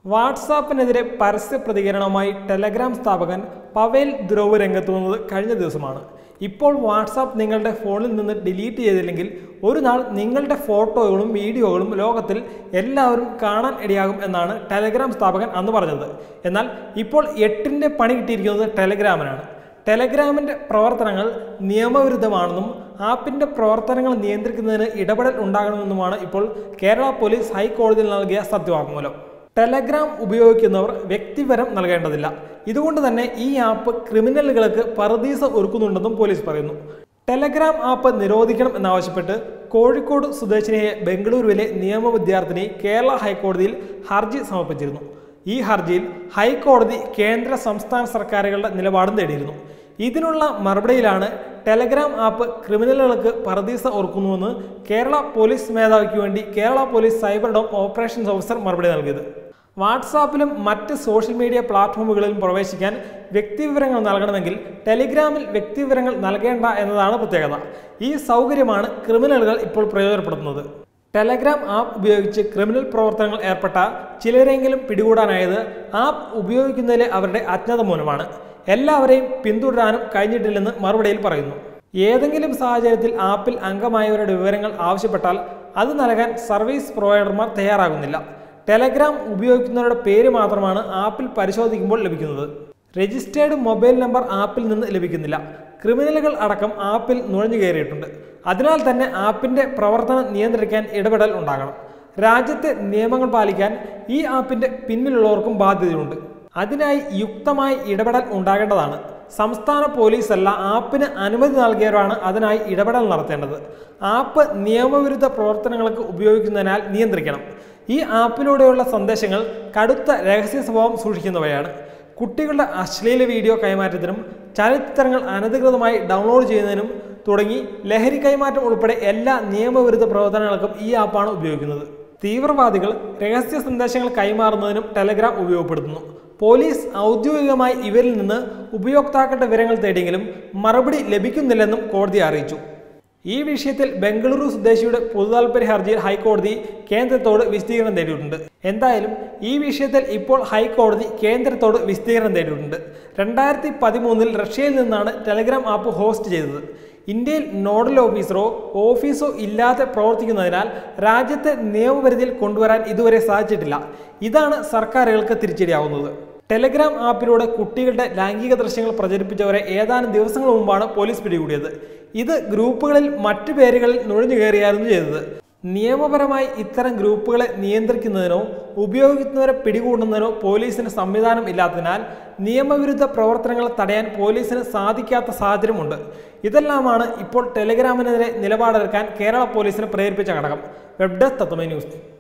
വാട്സാപ്പിനെതിരെ പരസ്യ പ്രതികരണവുമായി ടെലഗ്രാം സ്ഥാപകൻ പവേൽ ദ്രോവ് രംഗത്ത് വന്നത് കഴിഞ്ഞ ദിവസമാണ് ഇപ്പോൾ വാട്സാപ്പ് നിങ്ങളുടെ ഫോണിൽ നിന്ന് ഡിലീറ്റ് ചെയ്തില്ലെങ്കിൽ ഒരു നാൾ നിങ്ങളുടെ ഫോട്ടോകളും വീഡിയോകളും ലോകത്തിൽ എല്ലാവരും കാണാൻ ഇടയാകും എന്നാണ് ടെലഗ്രാം സ്ഥാപകൻ അന്ന് പറഞ്ഞത് എന്നാൽ ഇപ്പോൾ എട്ടിൻ്റെ പണി കിട്ടിയിരിക്കുന്നത് ടെലഗ്രാമിനാണ് ടെലഗ്രാമിൻ്റെ പ്രവർത്തനങ്ങൾ നിയമവിരുദ്ധമാണെന്നും ആപ്പിൻ്റെ പ്രവർത്തനങ്ങൾ നിയന്ത്രിക്കുന്നതിന് ഇടപെടൽ ഉണ്ടാകണമെന്നുമാണ് ഇപ്പോൾ കേരള പോലീസ് ഹൈക്കോടതിയിൽ നൽകിയ സത്യവാങ്മൂലം ടെലഗ്രാം ഉപയോഗിക്കുന്നവർ വ്യക്തിവിവരം നൽകേണ്ടതില്ല ഇതുകൊണ്ട് തന്നെ ഈ ആപ്പ് ക്രിമിനലുകൾക്ക് പറുദീസ ഒരുക്കുന്നുണ്ടെന്നും പോലീസ് പറയുന്നു ടെലഗ്രാം ആപ്പ് നിരോധിക്കണം എന്നാവശ്യപ്പെട്ട് കോഴിക്കോട് സ്വദേശിനിയെ ബംഗളൂരുവിലെ നിയമ വിദ്യാർത്ഥിനി കേരള ഹൈക്കോടതിയിൽ ഹർജി സമർപ്പിച്ചിരുന്നു ഈ ഹർജിയിൽ ഹൈക്കോടതി കേന്ദ്ര സംസ്ഥാന സർക്കാരുകളുടെ നിലപാടും തേടിയിരുന്നു ഇതിനുള്ള മറുപടിയിലാണ് ടെലഗ്രാം ആപ്പ് ക്രിമിനലുകൾക്ക് പറുദീസ ഓർക്കുന്നുവെന്ന് കേരള പോലീസ് മേധാവിക്ക് വേണ്ടി Kerala police cyber dome operations officer മറുപടി നൽകിയത് വാട്സാപ്പിലും മറ്റ് സോഷ്യൽ മീഡിയ പ്ലാറ്റ്ഫോമുകളിലും പ്രവേശിക്കാൻ വ്യക്തിവിവരങ്ങൾ നൽകണമെങ്കിൽ ടെലിഗ്രാമിൽ വ്യക്തിവിവരങ്ങൾ നൽകേണ്ട എന്നതാണ് പ്രത്യേകത ഈ സൗകര്യമാണ് ക്രിമിനലുകൾ ഇപ്പോൾ പ്രയോജനപ്പെടുത്തുന്നത് ടെലഗ്രാം ആപ്പ് ഉപയോഗിച്ച് ക്രിമിനൽ പ്രവർത്തനങ്ങൾ ഏർപ്പെട്ട ചിലരെങ്കിലും പിടികൂടാനായത് ആപ്പ് ഉപയോഗിക്കുന്നതിലെ അവരുടെ അജ്ഞത മൂലമാണ് എല്ലാവരെയും പിന്തുടരാനും കഴിഞ്ഞിട്ടില്ലെന്ന് മറുപടിയിൽ പറയുന്നു ഏതെങ്കിലും സാഹചര്യത്തിൽ ആപ്പിൽ അംഗമായവരുടെ വിവരങ്ങൾ ആവശ്യപ്പെട്ടാൽ അത് നൽകാൻ സർവീസ് പ്രൊവൈഡർമാർ തയ്യാറാകുന്നില്ല ടെലഗ്രാം ഉപയോഗിക്കുന്നവരുടെ പേര് മാത്രമാണ് ആപ്പിൽ പരിശോധിക്കുമ്പോൾ ലഭിക്കുന്നത് രജിസ്റ്റേർഡ് മൊബൈൽ നമ്പർ ആപ്പിൽ നിന്ന് ലഭിക്കുന്നില്ല ക്രിമിനലുകൾ അടക്കം ആപ്പിൽ നുഴഞ്ഞു കയറിയിട്ടുണ്ട് അതിനാൽ തന്നെ ആപ്പിന്റെ പ്രവർത്തനം നിയന്ത്രിക്കാൻ ഇടപെടൽ ഉണ്ടാകണം രാജ്യത്തെ നിയമങ്ങൾ പാലിക്കാൻ ഈ ആപ്പിന്റെ പിന്നിലുള്ളവർക്കും ബാധ്യതയുണ്ട് അതിനായി യുക്തമായി ഇടപെടൽ ഉണ്ടാകേണ്ടതാണ് സംസ്ഥാന പോലീസല്ല ആപ്പിന് അനുമതി നൽകിയവരാണ് അതിനായി ഇടപെടൽ നടത്തേണ്ടത് ആപ്പ് നിയമവിരുദ്ധ പ്രവർത്തനങ്ങൾക്ക് ഉപയോഗിക്കുന്നതിനാൽ നിയന്ത്രിക്കണം ഈ ആപ്പിലൂടെയുള്ള സന്ദേശങ്ങൾ കടുത്ത രഹസ്യ സ്വഭാവം സൂക്ഷിക്കുന്നവയാണ് കുട്ടികളുടെ അശ്ലീല വീഡിയോ കൈമാറ്റത്തിനും ചലച്ചിത്രങ്ങൾ അനധികൃതമായി ഡൗൺലോഡ് ചെയ്യുന്നതിനും തുടങ്ങി ലഹരി കൈമാറ്റം ഉൾപ്പെടെ എല്ലാ നിയമവിരുദ്ധ പ്രവർത്തനങ്ങൾക്കും ഈ ആപ്പാണ് ഉപയോഗിക്കുന്നത് തീവ്രവാദികൾ രഹസ്യ സന്ദേശങ്ങൾ കൈമാറുന്നതിനും ടെലഗ്രാം ഉപയോഗപ്പെടുത്തുന്നു പോലീസ് ഔദ്യോഗികമായി ഇവരിൽ നിന്ന് ഉപയോക്താക്കളുടെ വിവരങ്ങൾ തേടിയെങ്കിലും മറുപടി ലഭിക്കുന്നില്ലെന്നും കോടതി അറിയിച്ചു ഈ വിഷയത്തിൽ ബംഗളൂരു സ്വദേശിയുടെ പൊതുതാൽപര്യ ഹർജിയിൽ ഹൈക്കോടതി കേന്ദ്രത്തോട് വിശദീകരണം തേടിയിട്ടുണ്ട് എന്തായാലും ഈ വിഷയത്തിൽ ഇപ്പോൾ ഹൈക്കോടതി കേന്ദ്രത്തോട് വിശദീകരണം തേടിയിട്ടുണ്ട് രണ്ടായിരത്തി പതിമൂന്നിൽ റഷ്യയിൽ നിന്നാണ് ടെലഗ്രാം ആപ്പ് ഹോസ്റ്റ് ചെയ്തത് ഇന്ത്യയിൽ നോഡൽ ഓഫീസറോ ഓഫീസോ ഇല്ലാതെ പ്രവർത്തിക്കുന്നതിനാൽ രാജ്യത്തെ നിയമപരിധിയിൽ കൊണ്ടുവരാൻ ഇതുവരെ സാധിച്ചിട്ടില്ല ഇതാണ് സർക്കാരുകൾക്ക് തിരിച്ചടിയാവുന്നത് ടെലഗ്രാം ആപ്പിലൂടെ കുട്ടികളുടെ ലൈംഗിക ദൃശ്യങ്ങൾ പ്രചരിപ്പിച്ചവരെ ഏതാനും ദിവസങ്ങൾ മുമ്പാണ് പോലീസ് പിടികൂടിയത് ഇത് ഗ്രൂപ്പുകളിൽ മറ്റു പേരുകളിൽ നുഴഞ്ഞു കയറിയായിരുന്നു ചെയ്തത് നിയമപരമായി ഇത്തരം ഗ്രൂപ്പുകളെ നിയന്ത്രിക്കുന്നതിനോ ഉപയോഗിക്കുന്നവരെ പിടികൂടുന്നതിനോ പോലീസിന് സംവിധാനം ഇല്ലാത്തതിനാൽ നിയമവിരുദ്ധ പ്രവർത്തനങ്ങൾ തടയാൻ പോലീസിന് സാധിക്കാത്ത സാഹചര്യമുണ്ട് ഇതെല്ലാമാണ് ഇപ്പോൾ ടെലിഗ്രാമിനെതിരെ നിലപാടെടുക്കാൻ കേരള പോലീസിനെ പ്രേരിപ്പിച്ച ഘടകം വെബ് ഡെസ്ക് തത്വമേ ന്യൂസ്